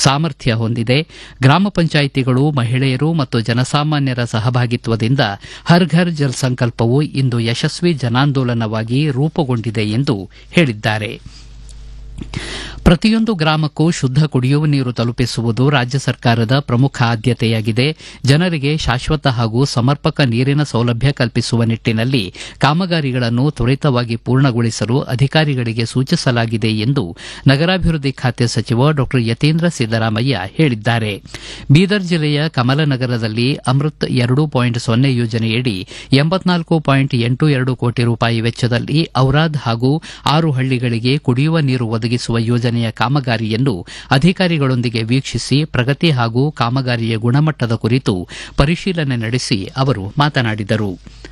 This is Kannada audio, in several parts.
ಸಾಮರ್ಥ್ಯ ಹೊಂದಿದೆ ಗ್ರಾಮ ಪಂಚಾಯಿತಿಗಳು ಮಹಿಳೆಯರು ಮತ್ತು ಜನಸಾಮಾನ್ಯರ ಸಹಭಾಗಿತ್ವದಿಂದ ಹರ್ ಘರ್ ಜಲ್ ಸಂಕಲ್ಪವು ಇಂದು ಯಶಸ್ವಿ ಜನಾಂದೋಲನವಾಗಿ ರೂಪುಗೊಂಡಿದೆ ಎಂದು ಹೇಳಿದ್ದಾರೆ ಪ್ರತಿಯೊಂದು ಗ್ರಾಮಕ್ಕೂ ಶುದ್ದ ಕುಡಿಯುವ ನೀರು ತಲುಪಿಸುವುದು ರಾಜ್ಯ ಸರ್ಕಾರದ ಪ್ರಮುಖ ಆದ್ಯತೆಯಾಗಿದೆ ಜನರಿಗೆ ಶಾಶ್ವತ ಹಾಗೂ ಸಮರ್ಪಕ ನೀರಿನ ಸೌಲಭ್ಯ ಕಲ್ಪಿಸುವ ನಿಟ್ಟಿನಲ್ಲಿ ಕಾಮಗಾರಿಗಳನ್ನು ತ್ವರಿತವಾಗಿ ಪೂರ್ಣಗೊಳಿಸಲು ಅಧಿಕಾರಿಗಳಿಗೆ ಸೂಚಿಸಲಾಗಿದೆ ಎಂದು ನಗರಾಭಿವೃದ್ಧಿ ಖಾತೆ ಸಚಿವ ಡಾ ಯತೀಂದ್ರ ಸಿದ್ದರಾಮಯ್ಯ ಹೇಳಿದ್ದಾರೆ ಬೀದರ್ ಜಿಲ್ಲೆಯ ಕಮಲನಗರದಲ್ಲಿ ಅಮೃತ್ ಎರಡು ಪಾಯಿಂಟ್ ಸೊನ್ನೆ ಯೋಜನೆಯಡಿ ಎಂಬತ್ನಾಲ್ಕು ಪಾಯಿಂಟ್ ಎಂಟು ಎರಡು ಕೋಟಿ ರೂಪಾಯಿ ವೆಚ್ಚದಲ್ಲಿ ಔರಾದ್ ಹಾಗೂ ಆರು ಹಳ್ಳಿಗಳಿಗೆ ಕುಡಿಯುವ ನೀರು ಒದಗಿಸುವ ಯೋಜನೆಯ ಕಾಮಗಾರಿಯನ್ನು ಅಧಿಕಾರಿಗಳೊಂದಿಗೆ ವೀಕ್ಷಿಸಿ ಪ್ರಗತಿ ಹಾಗೂ ಕಾಮಗಾರಿಯ ಗುಣಮಟ್ಟದ ಕುರಿತು ಪರಿಶೀಲನೆ ನಡೆಸಿ ಅವರು ಮಾತನಾಡಿದರು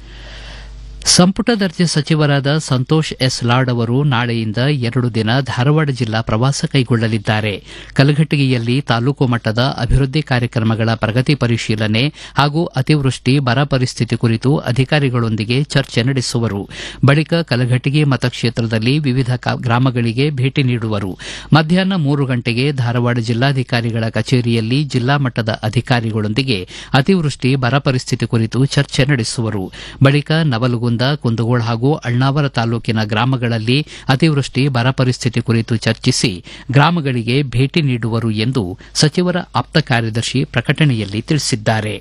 ಸಂಪುಟ ದರ್ಜೆ ಸಚಿವರಾದ ಸಂತೋಷ್ ಎಸ್ ಲಾಡ್ ಅವರು ನಾಳೆಯಿಂದ ಎರಡು ದಿನ ಧಾರವಾಡ ಜಿಲ್ಲಾ ಪ್ರವಾಸ ಕೈಗೊಳ್ಳಲಿದ್ದಾರೆ ಕಲಘಟಗಿಯಲ್ಲಿ ತಾಲೂಕು ಮಟ್ಟದ ಅಭಿವೃದ್ಧಿ ಕಾರ್ಯಕ್ರಮಗಳ ಪ್ರಗತಿ ಪರಿಶೀಲನೆ ಹಾಗೂ ಅತಿವೃಷ್ಟಿ ಬರ ಪರಿಸ್ಥಿತಿ ಕುರಿತು ಅಧಿಕಾರಿಗಳೊಂದಿಗೆ ಚರ್ಚೆ ನಡೆಸುವರು ಬಳಿಕ ಕಲಘಟಗಿ ಮತಕ್ಷೇತ್ರದಲ್ಲಿ ವಿವಿಧ ಗ್ರಾಮಗಳಿಗೆ ಭೇಟಿ ನೀಡುವರು ಮಧ್ಯಾಹ್ನ ಮೂರು ಗಂಟೆಗೆ ಧಾರವಾಡ ಜಿಲ್ಲಾಧಿಕಾರಿಗಳ ಕಚೇರಿಯಲ್ಲಿ ಜಿಲ್ಲಾ ಮಟ್ಟದ ಅಧಿಕಾರಿಗಳೊಂದಿಗೆ ಅತಿವೃಷ್ಟಿ ಬರ ಪರಿಸ್ಥಿತಿ ಕುರಿತು ಚರ್ಚೆ ನಡೆಸುವರು ಬಳಿಕ ನವಲಗುಂದ ಕುಂದಗೋಳ ಹಾಗೂ ಅಳ್ನಾವರ ತಾಲೂಕಿನ ಗ್ರಾಮಗಳಲ್ಲಿ ಅತಿವೃಷ್ಟಿ ಬರ ಪರಿಸ್ಥಿತಿ ಕುರಿತು ಚರ್ಚಿಸಿ ಗ್ರಾಮಗಳಿಗೆ ಭೇಟಿ ನೀಡುವರು ಎಂದು ಸಚಿವರ ಆಪ್ತ ಕಾರ್ಯದರ್ಶಿ ಪ್ರಕಟಣೆಯಲ್ಲಿ ತಿಳಿಸಿದ್ದಾರೆ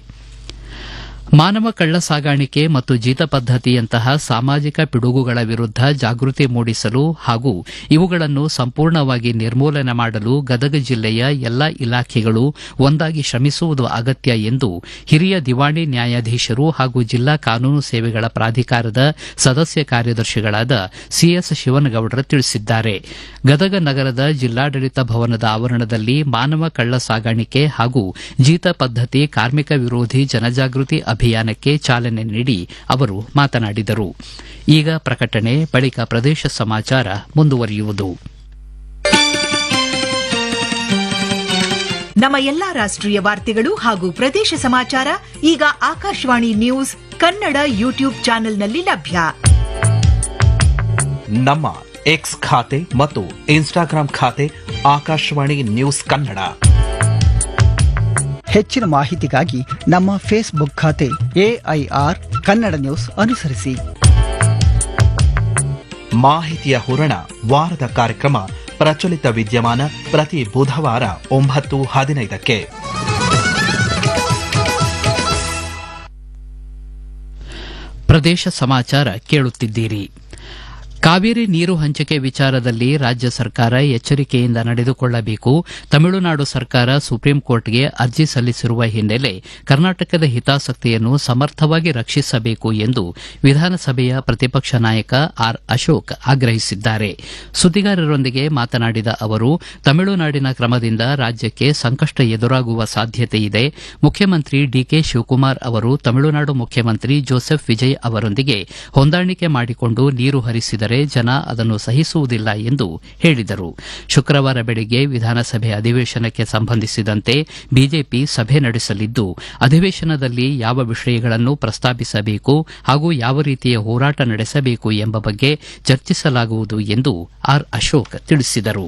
ಮಾನವ ಕಳ್ಳ ಸಾಗಾಣಿಕೆ ಮತ್ತು ಜೀತ ಪದ್ದತಿಯಂತಹ ಸಾಮಾಜಿಕ ಪಿಡುಗುಗಳ ವಿರುದ್ದ ಜಾಗೃತಿ ಮೂಡಿಸಲು ಹಾಗೂ ಇವುಗಳನ್ನು ಸಂಪೂರ್ಣವಾಗಿ ನಿರ್ಮೂಲನೆ ಮಾಡಲು ಗದಗ ಜಿಲ್ಲೆಯ ಎಲ್ಲಾ ಇಲಾಖೆಗಳು ಒಂದಾಗಿ ಶ್ರಮಿಸುವುದು ಅಗತ್ಯ ಎಂದು ಹಿರಿಯ ದಿವಾಣಿ ನ್ಯಾಯಾಧೀಶರು ಹಾಗೂ ಜಿಲ್ಲಾ ಕಾನೂನು ಸೇವೆಗಳ ಪ್ರಾಧಿಕಾರದ ಸದಸ್ಯ ಕಾರ್ಯದರ್ಶಿಗಳಾದ ಸಿಎಸ್ ಶಿವನಗೌಡರ ತಿಳಿಸಿದ್ದಾರೆ ಗದಗ ನಗರದ ಜಿಲ್ಲಾಡಳಿತ ಭವನದ ಆವರಣದಲ್ಲಿ ಮಾನವ ಕಳ್ಳ ಸಾಗಾಣಿಕೆ ಹಾಗೂ ಜೀತ ಪದ್ದತಿ ಕಾರ್ಮಿಕ ವಿರೋಧಿ ಜನಜಾಗೃತಿ ಅಭಿಯಾನಕ್ಕೆ ಚಾಲನೆ ನೀಡಿ ಅವರು ಮಾತನಾಡಿದರು ಈಗ ಪ್ರಕಟಣೆ ಬಳಿಕ ಪ್ರದೇಶ ಸಮಾಚಾರ ಮುಂದುವರಿಯುವುದು ನಮ್ಮ ಎಲ್ಲಾ ರಾಷ್ಟ್ರೀಯ ವಾರ್ತೆಗಳು ಹಾಗೂ ಪ್ರದೇಶ ಸಮಾಚಾರ ಈಗ ಆಕಾಶವಾಣಿ ನ್ಯೂಸ್ ಕನ್ನಡ ಯೂಟ್ಯೂಬ್ ಚಾನೆಲ್ನಲ್ಲಿ ಲಭ್ಯ ನಮ್ಮ ಎಕ್ಸ್ ಖಾತೆ ಮತ್ತು ಇನ್ಸ್ಟಾಗ್ರಾಂ ಖಾತೆ ಆಕಾಶವಾಣಿ ನ್ಯೂಸ್ ಕನ್ನಡ ಹೆಚ್ಚಿನ ಮಾಹಿತಿಗಾಗಿ ನಮ್ಮ ಫೇಸ್ಬುಕ್ ಖಾತೆ ಎಐಆರ್ ಕನ್ನಡ ನ್ಯೂಸ್ ಅನುಸರಿಸಿ ಮಾಹಿತಿಯ ಹೂರಣ ವಾರದ ಕಾರ್ಯಕ್ರಮ ಪ್ರಚಲಿತ ವಿದ್ಯಮಾನ ಪ್ರತಿ ಬುಧವಾರ ಒಂಬತ್ತು ಹದಿನೈದಕ್ಕೆ ಪ್ರದೇಶ ಸಮಾಚಾರ ಕೇಳುತ್ತಿದ್ದೀರಿ ಕಾವೇರಿ ನೀರು ಹಂಚಿಕೆ ವಿಚಾರದಲ್ಲಿ ರಾಜ್ಯ ಸರ್ಕಾರ ಎಚ್ಚರಿಕೆಯಿಂದ ನಡೆದುಕೊಳ್ಳಬೇಕು ತಮಿಳುನಾಡು ಸರ್ಕಾರ ಸುಪ್ರೀಂ ಕೋರ್ಟ್ಗೆ ಅರ್ಜಿ ಸಲ್ಲಿಸಿರುವ ಹಿನ್ನೆಲೆ ಕರ್ನಾಟಕದ ಹಿತಾಸಕ್ತಿಯನ್ನು ಸಮರ್ಥವಾಗಿ ರಕ್ಷಿಸಬೇಕು ಎಂದು ವಿಧಾನಸಭೆಯ ಪ್ರತಿಪಕ್ಷ ನಾಯಕ ಆರ್ ಅಶೋಕ್ ಆಗ್ರಹಿಸಿದ್ದಾರೆ ಸುದ್ದಿಗಾರರೊಂದಿಗೆ ಮಾತನಾಡಿದ ಅವರು ತಮಿಳುನಾಡಿನ ಕ್ರಮದಿಂದ ರಾಜ್ಯಕ್ಕೆ ಸಂಕಷ್ಟ ಎದುರಾಗುವ ಸಾಧ್ಯತೆ ಇದೆ ಮುಖ್ಯಮಂತ್ರಿ ಡಿಕೆ ಶಿವಕುಮಾರ್ ಅವರು ತಮಿಳುನಾಡು ಮುಖ್ಯಮಂತ್ರಿ ಜೋಸೆಫ್ ವಿಜಯ್ ಅವರೊಂದಿಗೆ ಹೊಂದಾಣಿಕೆ ಮಾಡಿಕೊಂಡು ನೀರು ಹರಿಸಿದರೆ ಜನ ಅದನ್ನು ಸಹಿಸುವುದಿಲ್ಲ ಎಂದು ಹೇಳಿದರು ಶುಕ್ರವಾರ ಬೆಳಗ್ಗೆ ವಿಧಾನಸಭೆ ಅಧಿವೇಶನಕ್ಕೆ ಸಂಬಂಧಿಸಿದಂತೆ ಬಿಜೆಪಿ ಸಭೆ ನಡೆಸಲಿದ್ದು ಅಧಿವೇಶನದಲ್ಲಿ ಯಾವ ವಿಷಯಗಳನ್ನು ಪ್ರಸ್ತಾಪಿಸಬೇಕು ಹಾಗೂ ಯಾವ ರೀತಿಯ ಹೋರಾಟ ನಡೆಸಬೇಕು ಎಂಬ ಬಗ್ಗೆ ಚರ್ಚಿಸಲಾಗುವುದು ಎಂದು ಆರ್ ಅಶೋಕ್ ತಿಳಿಸಿದರು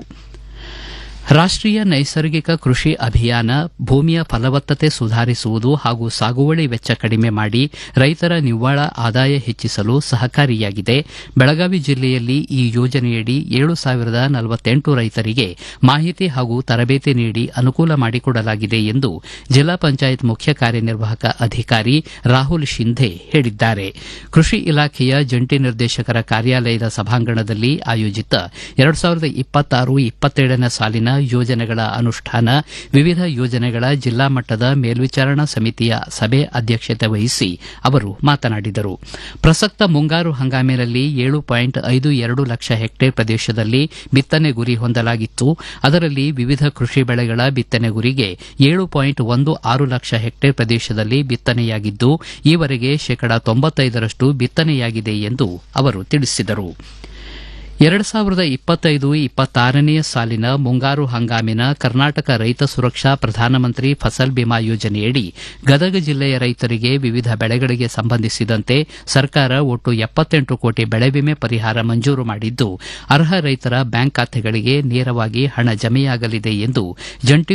ರಾಷ್ಟೀಯ ನೈಸರ್ಗಿಕ ಕೃಷಿ ಅಭಿಯಾನ ಭೂಮಿಯ ಫಲವತ್ತತೆ ಸುಧಾರಿಸುವುದು ಹಾಗೂ ಸಾಗುವಳಿ ವೆಚ್ಚ ಕಡಿಮೆ ಮಾಡಿ ರೈತರ ನಿವ್ವಳ ಆದಾಯ ಹೆಚ್ಚಿಸಲು ಸಹಕಾರಿಯಾಗಿದೆ ಬೆಳಗಾವಿ ಜಿಲ್ಲೆಯಲ್ಲಿ ಈ ಯೋಜನೆಯಡಿ ಏಳು ಸಾವಿರದ ನಲವತ್ತೆಂಟು ರೈತರಿಗೆ ಮಾಹಿತಿ ಹಾಗೂ ತರಬೇತಿ ನೀಡಿ ಅನುಕೂಲ ಮಾಡಿಕೊಡಲಾಗಿದೆ ಎಂದು ಜಿಲ್ಲಾ ಪಂಚಾಯತ್ ಮುಖ್ಯ ಕಾರ್ಯನಿರ್ವಾಹಕ ಅಧಿಕಾರಿ ರಾಹುಲ್ ಶಿಂಧೆ ಹೇಳಿದ್ದಾರೆ ಕೃಷಿ ಇಲಾಖೆಯ ಜಂಟಿ ನಿರ್ದೇಶಕರ ಕಾರ್ಯಾಲಯದ ಸಭಾಂಗಣದಲ್ಲಿ ಆಯೋಜಿತ ಎರಡು ಸಾವಿರದ ಇಪ್ಪತ್ತಾರು ಇಪ್ಪತ್ತೇಳನೇ ಸಾಲಿನ ಯೋಜನೆಗಳ ಅನುಷ್ಠಾನ ವಿವಿಧ ಯೋಜನೆಗಳ ಜಿಲ್ಲಾ ಮಟ್ಟದ ಮೇಲ್ವಿಚಾರಣಾ ಸಮಿತಿಯ ಸಭೆ ಅಧ್ಯಕ್ಷತೆ ವಹಿಸಿ ಅವರು ಮಾತನಾಡಿದರು ಪ್ರಸಕ್ತ ಮುಂಗಾರು ಹಂಗಾಮಿನಲ್ಲಿ ಏಳು ಪಾಯಿಂಟ್ ಐದು ಎರಡು ಲಕ್ಷ ಹೆಕ್ಟೇರ್ ಪ್ರದೇಶದಲ್ಲಿ ಬಿತ್ತನೆ ಗುರಿ ಹೊಂದಲಾಗಿತ್ತು ಅದರಲ್ಲಿ ವಿವಿಧ ಕೃಷಿ ಬೆಳೆಗಳ ಬಿತ್ತನೆ ಗುರಿಗೆ ಏಳು ಪಾಯಿಂಟ್ ಒಂದು ಆರು ಲಕ್ಷ ಹೆಕ್ಟೇರ್ ಪ್ರದೇಶದಲ್ಲಿ ಬಿತ್ತನೆಯಾಗಿದ್ದು ಈವರೆಗೆ ಶೇಕಡಾ ತೊಂಬತ್ತೈದರಷ್ಟು ಬಿತ್ತನೆಯಾಗಿದೆ ಎಂದು ಅವರು ತಿಳಿಸಿದರು ಎರಡು ಸಾವಿರದ ಇಪ್ಪತ್ತೈದು ಇಪ್ಪತ್ತಾರನೆಯ ಸಾಲಿನ ಮುಂಗಾರು ಹಂಗಾಮಿನ ಕರ್ನಾಟಕ ರೈತ ಸುರಕ್ಷಾ ಪ್ರಧಾನಮಂತ್ರಿ ಫಸಲ್ ಬಿಮಾ ಯೋಜನೆಯಡಿ ಗದಗ ಜಿಲ್ಲೆಯ ರೈತರಿಗೆ ವಿವಿಧ ಬೆಳೆಗಳಿಗೆ ಸಂಬಂಧಿಸಿದಂತೆ ಸರ್ಕಾರ ಒಟ್ಟು ಎಪ್ಪತ್ತೆಂಟು ಕೋಟಿ ಬೆಳೆ ವಿಮೆ ಪರಿಹಾರ ಮಂಜೂರು ಮಾಡಿದ್ದು ಅರ್ಹ ರೈತರ ಬ್ಯಾಂಕ್ ಖಾತೆಗಳಿಗೆ ನೇರವಾಗಿ ಹಣ ಜಮೆಯಾಗಲಿದೆ ಎಂದು ಜಂಟಿ